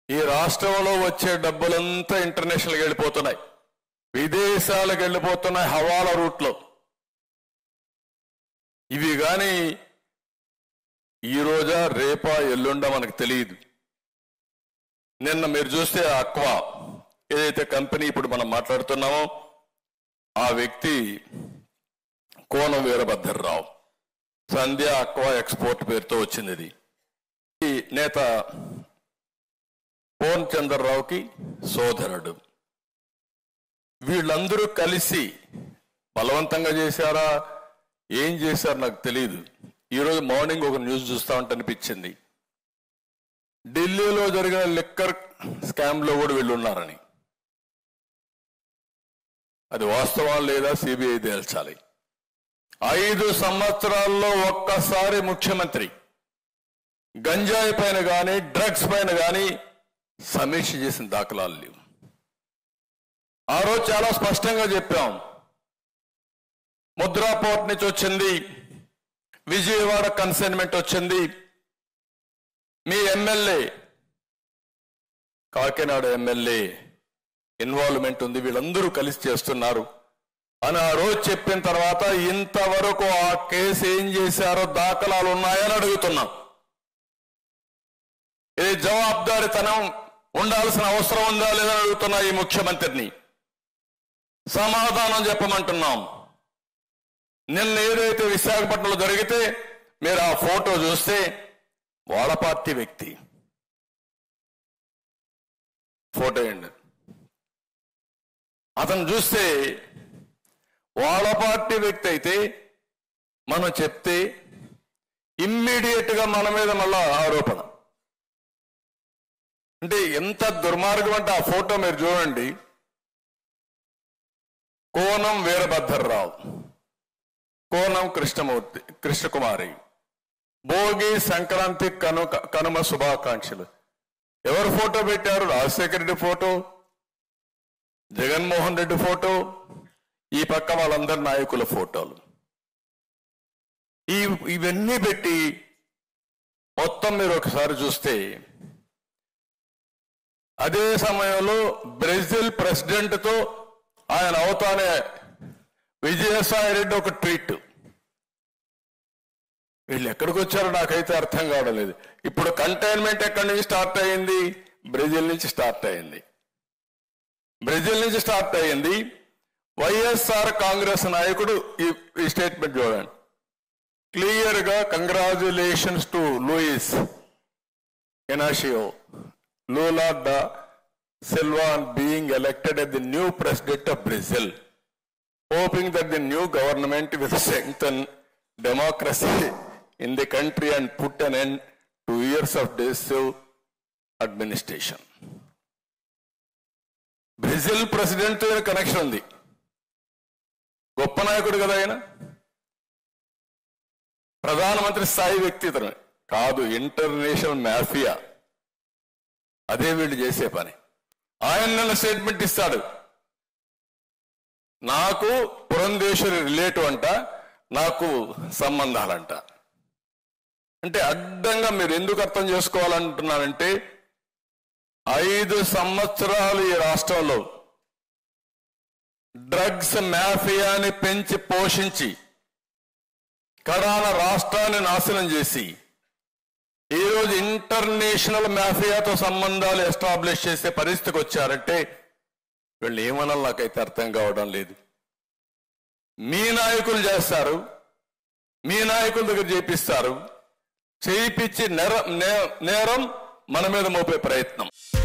ఈ రాష్ట్రంలో వచ్చే డబ్బులంతా ఇంటర్నేషనల్కి వెళ్ళిపోతున్నాయి విదేశాలకు వెళ్ళిపోతున్నాయి హవాలా రూట్లో ఇవి కానీ ఈ రోజా రేపా ఎల్లుండా మనకు తెలియదు నిన్న మీరు చూస్తే అక్వా ఏదైతే కంపెనీ ఇప్పుడు మనం మాట్లాడుతున్నామో ఆ వ్యక్తి కోనం వీరభద్రరావు సంధ్య అక్వా ఎక్స్పోర్ట్ పేరుతో వచ్చింది ఇది ఈ నేత పోన్ చంద్రరావుకి సోదరుడు వీళ్ళందరూ కలిసి బలవంతంగా చేశారా ఏం చేశారు నాకు తెలియదు ఈరోజు మార్నింగ్ ఒక న్యూస్ చూస్తా ఉంటే అనిపించింది ఢిల్లీలో జరిగిన లిక్కర్ స్కామ్ లో కూడా వీళ్ళు ఉన్నారని అది వాస్తవం లేదా సిబిఐ తేల్చాలి ఐదు సంవత్సరాల్లో ఒక్కసారి ముఖ్యమంత్రి గంజాయి పైన కానీ డ్రగ్స్ పైన కానీ సమీక్ష చేసిన దాఖలాలు లేవు ఆ రోజు చాలా స్పష్టంగా చెప్పాం ముద్రా పోర్ట్ నుంచి వచ్చింది విజయవాడ కన్సైన్మెంట్ వచ్చింది మీ ఎమ్మెల్యే కాకినాడ ఎమ్మెల్యే ఇన్వాల్వ్మెంట్ ఉంది వీళ్ళందరూ కలిసి చేస్తున్నారు అని ఆ రోజు చెప్పిన తర్వాత ఇంతవరకు ఆ కేసు ఏం చేశారో దాఖలాలు ఉన్నాయని అడుగుతున్నాం ఇది జవాబుదారితనం ఉండాల్సిన అవసరం ఉందా లేదని అడుగుతున్నా ఈ ముఖ్యమంత్రిని సమాధానం చెప్పమంటున్నాం నిన్న ఏదైతే విశాఖపట్నంలో జరిగితే మీరు ఆ ఫోటో చూస్తే వాళ్ళ పార్టీ వ్యక్తి ఫోటో ఏంటి అతను చూస్తే వాళ్ళ పార్టీ వ్యక్తి అయితే మనం చెప్తే ఇమ్మీడియట్ గా మన మీద మళ్ళా ఆరోపణ అంటే ఎంత దుర్మార్గం అంటే ఆ ఫోటో మీరు చూడండి కోనం వీరభద్రరావు కోనం కృష్ణమూర్తి కృష్ణకుమారి భోగి సంక్రాంతి కను కనుమ శుభాకాంక్షలు ఎవరు ఫోటో పెట్టారు రాజశేఖర రెడ్డి ఫోటో జగన్మోహన్ రెడ్డి ఫోటో ఈ పక్క వాళ్ళందరి నాయకుల ఫోటోలు ఈ ఇవన్నీ పెట్టి మొత్తం మీరు ఒకసారి చూస్తే అదే సమయంలో బ్రెజిల్ ప్రెసిడెంట్ తో ఆయన అవుతానే విజయసాయి రెడ్డి ఒక ట్వీట్ వీళ్ళు ఎక్కడికి వచ్చారో నాకైతే అర్థం కావడం లేదు ఇప్పుడు కంటైన్మెంట్ ఎక్కడి నుంచి స్టార్ట్ అయ్యింది బ్రెజిల్ నుంచి స్టార్ట్ అయ్యింది బ్రెజిల్ నుంచి స్టార్ట్ అయ్యింది వైఎస్ఆర్ కాంగ్రెస్ నాయకుడు ఈ ఈ స్టేట్మెంట్ చూడండి క్లియర్ గా congratulations to Luiz Inacio Lula da Silva being elected as the new president of Brazil, hoping that the new government will strengthen democracy in the country and put an end to years of decisive administration. Brazil president తో connection ఉంది గొప్ప నాయకుడు కదా ఆయన ప్రధానమంత్రి స్థాయి వ్యక్తి ఇతను కాదు ఇంటర్నేషనల్ మాఫియా అదే వీళ్ళు చేసే పని ఆయన నిన్న స్టేట్మెంట్ ఇస్తాడు నాకు పురంధేశ్వరి రిలేటివ్ అంట నాకు సంబంధాలంట అంటే అడ్డంగా మీరు ఎందుకు అర్థం చేసుకోవాలంటున్నారంటే ఐదు సంవత్సరాలు ఈ రాష్ట్రంలో డ్రగ్స్ మాఫియాని పెంచి పోషించి కడాన రాష్ట్రాన్ని నాశనం చేసి ఈరోజు ఇంటర్నేషనల్ మాఫియాతో సంబంధాలు ఎస్టాబ్లిష్ చేసే పరిస్థితికి వచ్చారంటే వీళ్ళు ఏమనాలి నాకైతే అర్థం కావడం లేదు మీ నాయకులు చేస్తారు మీ నాయకుల దగ్గర చేపిస్తారు చేయించి నేరం నే- నేరం మన మీద మోపే ప్రయత్నం